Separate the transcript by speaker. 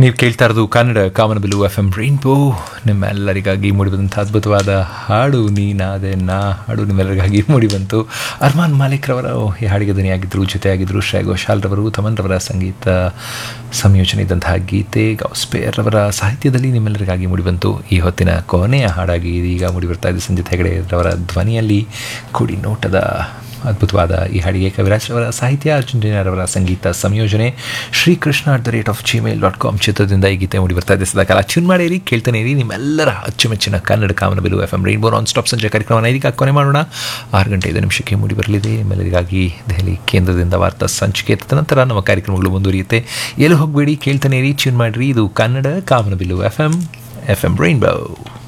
Speaker 1: ನೀವು ಕೇಳ್ತಾ ಇರೋದು Kannada Kamanabillu F M Rainbow ನಿಮ್ಮೆಲ್ಲರಿಗಾಗಿ ಮೂಡಿಬಂದಂಥ ಅದ್ಭುತವಾದ ಹಾಡು ನೀನಾದೆ ನಾ ಹಾಡು ನಿಮ್ಮೆಲ್ಲರಿಗಾಗಿ ಮೂಡಿಬಂತು ಅರ್ಮಾನ್ ಮಾಲಿಕ್ ರವರ ಈ ಹಾಡಿಗೆ ಧ್ವನಿಯಾಗಿದ್ದರು ಜೊತೆಯಾಗಿದ್ದರು ಶ್ರೇಯ ಘೋಷಾಲ್ ರವರು ತಮನ್ ರವರ ಸಂಗೀತ ಸಂಯೋಜನೆ ಇದ್ದಂತಹ ಗೀತೆ ಗೌಸ್ಪೇರ್ ರವರ ಸಾಹಿತ್ಯದಲ್ಲಿ ನಿಮ್ಮೆಲ್ಲರಿಗಾಗಿ ಮೂಡಿಬಂತು ಈ ಹೊತ್ತಿನ ಕೊನೆಯ ಹಾಡಾಗಿ ಇದೀಗ ಮೂಡಿಬರ್ತಾ ಇದೆ ಸಂಜಿತ್ ಹೆಗಡೆ ರವರ ಧ್ವನಿಯಲ್ಲಿ ಕುಡಿ ನೋಟದ ಅದ್ಭುತವಾದ ಈ ಹಾಡಿಗೆ ಕವಿರಾಜ್ ರವರ ಸಾಹಿತ್ಯ ಅರ್ಜುನ್ ರವರ ಸಂಗೀತ ಸಂಯೋಜನೆ Srikrishna at the rate of Gmail dot com ಚಿತ್ರದಿಂದ ಈ ಗೀತೆ ಮೂಡಿ ಬರ್ತಾ ಇದೆ ಸದಾಕಾಲ ಚುನ್ ಮಾಡಿರಿ ಕೇಳ್ತಾನೆ ಇರಿ ನಿಮ್ಮೆಲ್ಲರ ಅಚ್ಚುಮೆಚ್ಚಿನ Kannada Kamanabillu F M Rainbow non stop ಸಂಜೆ ಕಾರ್ಯಕ್ರಮನ ಇದೀಗ ಕೊನೆ ಮಾಡೋಣ ಆರು ಗಂಟೆ ಐದು ನಿಮಿಷಕ್ಕೆ ಮೂಡಿ ಬರಲಿದೆ ನಿಮ್ಮೆಲ್ಲರಿಗಾಗಿ ದೆಹಲಿ ಕೇಂದ್ರದಿಂದ ವಾರ್ತಾ ಸಂಚಿಕೆ ತದನಂತರ ನಮ್ಮ ಕಾರ್ಯಕ್ರಮಗಳು ಮುಂದುವರಿಯುತ್ತೆ ಎಲ್ಲಿ ಹೋಗಬೇಡಿ ಕೇಳ್ತಾನೆ ಇರಿ ಟ್ಯೂನ್ ಮಾಡಿರಿ ಇದು Kannada Kamanabillu F M F M rainbow